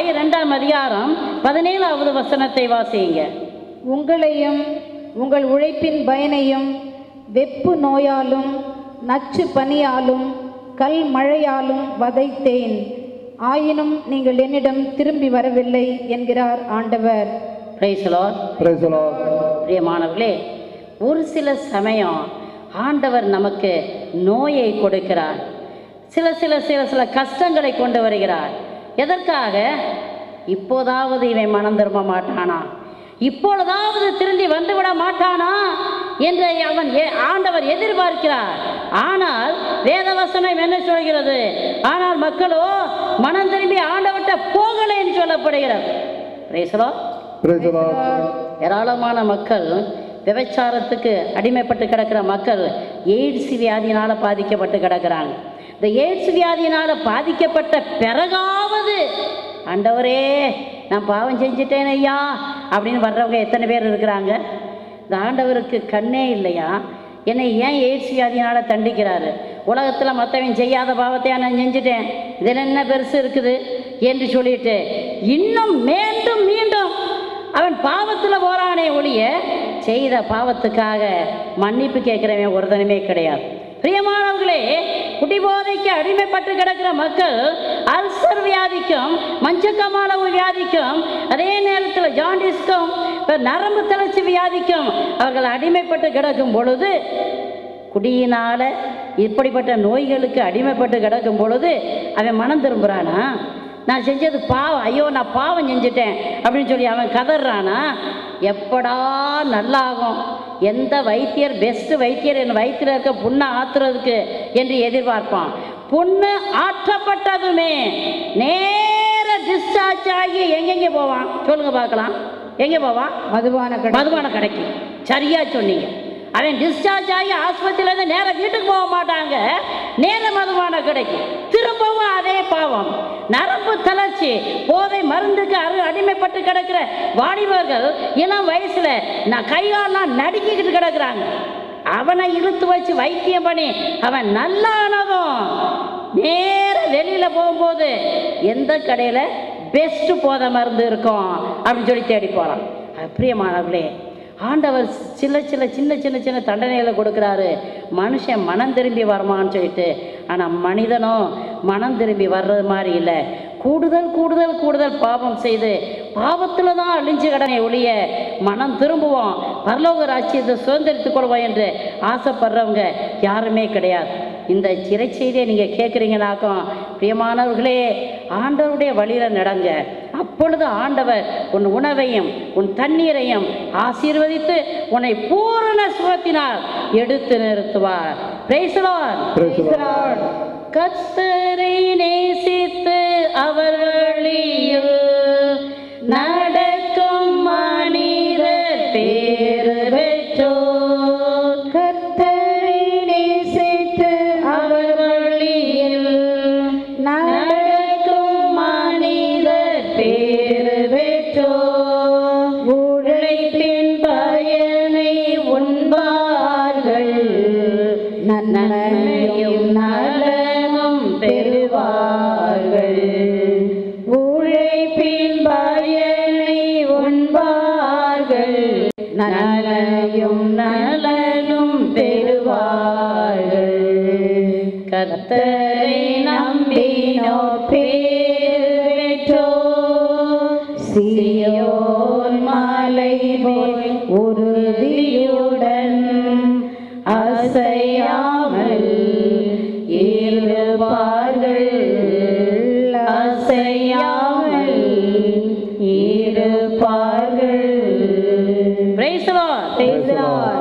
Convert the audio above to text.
Malachi இரண்டாம் அதிகாரம் பதினேழாவது வசனத்தை வாசியுங்க உங்களையும் உங்கள் உழைப்பின் பயனையும் வெப்பு நோயாலும் நச்சு பனியாலும் கல் மழையாலும் வதைத்தேன் ஆயினும் நீங்கள் என்னிடம் திரும்பி வரவில்லை என்கிறார் ஆண்டவர் பிரைசலோர் Praise the Lord. பிரியமானவர்களே ஒரு சில சமயம் ஆண்டவர் நமக்கு நோயை கொடுக்கிறார் சில சில சில சில கஷ்டங்களை கொண்டு வருகிறார் எதற்காக இப்போதாவது இவன் மனம் திரும்ப மாட்டானா இப்பொழுதாவது திரும்பி வந்துவிட மாட்டானா என்று அவன் எ- ஆண்டவர் எதிர்பார்க்கிறார் ஆனால் வேதவசனம் என்ன சொல்கிறது ஆனால் மக்களோ மனம் திரும்பி ஆண்டவர்கிட்ட போகலை என்று சொல்லப்படுகிறது பிரேசலோ Praise the Lord. ஏராளமான மக்கள் விபச்சாரத்துக்கு அடிமைப்பட்டு கிடக்கிற மக்கள் எய்ட்ஸ் வியாதியினால் பாதிக்கப்பட்டு கிடக்கிறாங்க இந்த எய்ட்ஸ் வியாதியினால் பாதிக்கப்பட்ட பிறகாவது ஆண்டவரே நான் பாவம் செஞ்சிட்டேன் ஐயா அப்படின்னு வர்றவங்க எத்தனை பேர் இருக்கிறாங்க இந்த ஆண்டவருக்கு கண்ணே இல்லையா என்னை ஏன் எய்ட்ஸ் வியாதியினால் தண்டிக்கிறாரு உலகத்தில் மற்றவன் செய்யாத பாவத்தையா நான் செஞ்சுட்டேன் இதில் என்ன பெருசு இருக்குது என்று சொல்லிட்டு இன்னும் மீண்டும் மீண்டும் அவன் பாவத்தில் போறானே ஒழிய செய்த பாவத்துக்காக மன்னிப்பு கேட்கிறவன் ஒருதனுமே கிடையாது பிரியமானவர்களே குடிபோதைக்கு அடிமைப்பட்டு கிடக்கிற மக்கள் அல்சர் வியாதிக்கும் மஞ்சக்கமாலவு வியாதிக்கும் அதே நேரத்தில் ஜாண்டிஸ்க்கும் இப்ப நரம்பு தளர்ச்சி வியாதிக்கும் அவர்கள் அடிமைப்பட்டு கிடக்கும் பொழுது குடியினால இப்படிப்பட்ட நோய்களுக்கு அடிமைப்பட்டு கிடக்கும் பொழுது அவன் மனம் திரும்புகிறானா நான் செஞ்சது பாவம் ஐயோ நான் பாவம் செஞ்சுட்டேன் அப்படின்னு சொல்லி அவன் கதறானா எப்படா நல்லாகும் எந்த வைத்தியர் பெஸ்ட் வைத்தியர் என் வயிற்றில் இருக்க புண்ணை ஆத்துறதுக்கு என்று எதிர்பார்ப்பான் புண்ணு ஆற்றப்பட்டதுமே நேர டிஸ்சார்ஜ் ஆகி எங்கெங்கே போவான் சொல்லுங்க பார்க்கலாம் எங்கே போவான் மதுபான கடை மதுபான கடைக்கு சரியா சொன்னீங்க அவன் டிஸ்சார்ஜ் ஆகி ஆஸ்பத்திரியிலேருந்து நேராக வீட்டுக்கு போக மாட்டாங்க நேர மதுபான கடைக்கு திரும்பவும் அதே பாவம் நரம்பு தளர்ச்சி போதை மருந்துக்கு அரு அடிமைப்பட்டு கிடக்கிற வாலிபர்கள் இளம் வயசுல நான் கைகாலெலாம் நடுக்கிக்கிட்டு கிடக்குறாங்க அவனை இழுத்து வச்சு வைத்தியம் பண்ணி அவன் நல்லானதும் நேர வெளியில போகும்போது எந்த கடையில் பெஸ்ட் போதை மருந்து இருக்கும் அப்படின்னு சொல்லி தேடி போகிறான் பிரியமானவர்களே ஆண்டவர் சில சில சின்ன சின்ன சின்ன தண்டனைகளை கொடுக்குறாரு மனுஷன் மனம் திரும்பி வரமான்னு சொல்லிட்டு ஆனால் மனிதனும் மனம் திரும்பி வர்றது மாதிரி இல்லை கூடுதல் கூடுதல் கூடுதல் பாவம் செய்து பாவத்தில் தான் அழிஞ்சு கடனை ஒழிய மனம் திரும்புவோம் பரலோக ராஜ்யத்தை சுதந்திரித்துக் கொள்வோம் என்று ஆசைப்படுறவங்க யாருமே கிடையாது இந்த சிறை செய்தியை நீங்கள் கேட்குறீங்கனாக்கும் பிரியமானவர்களே ஆண்டவருடைய வழியில் நடங்க அப்பொழுது ஆண்டவர் உன் உணவையும் உன் தண்ணீரையும் ஆசீர்வதித்து உன்னை பூரண சுகத்தினால் எடுத்து நிறுத்துவார் Praise the Lord. Praise the Lord. கர்த்தரை நேசித்து அவர் வழியில் நடக்கும் மனிதர் பேறு பெற்றோர் கர்த்தரை நேசித்து அவர் வழியில் நடக்கும் மனிதர் பேறு பெற்றோர் உழைப்பின் பயனை உண்பார்கள் நன்மையும் நலனும் பெறுவார்கள் உழைப்பின் பயனை உண்பார்கள் நலனையும் நலனும் பெறுவார்கள் கர்த்தரை நம்பினோர் பேர் பெற்றோர் சியோன் மலை போய் உறுதியுடன் அசையாமல் இருப்பார்கள் அசையாமல் இருப்பார்கள் Praise the Lord. Praise the Lord.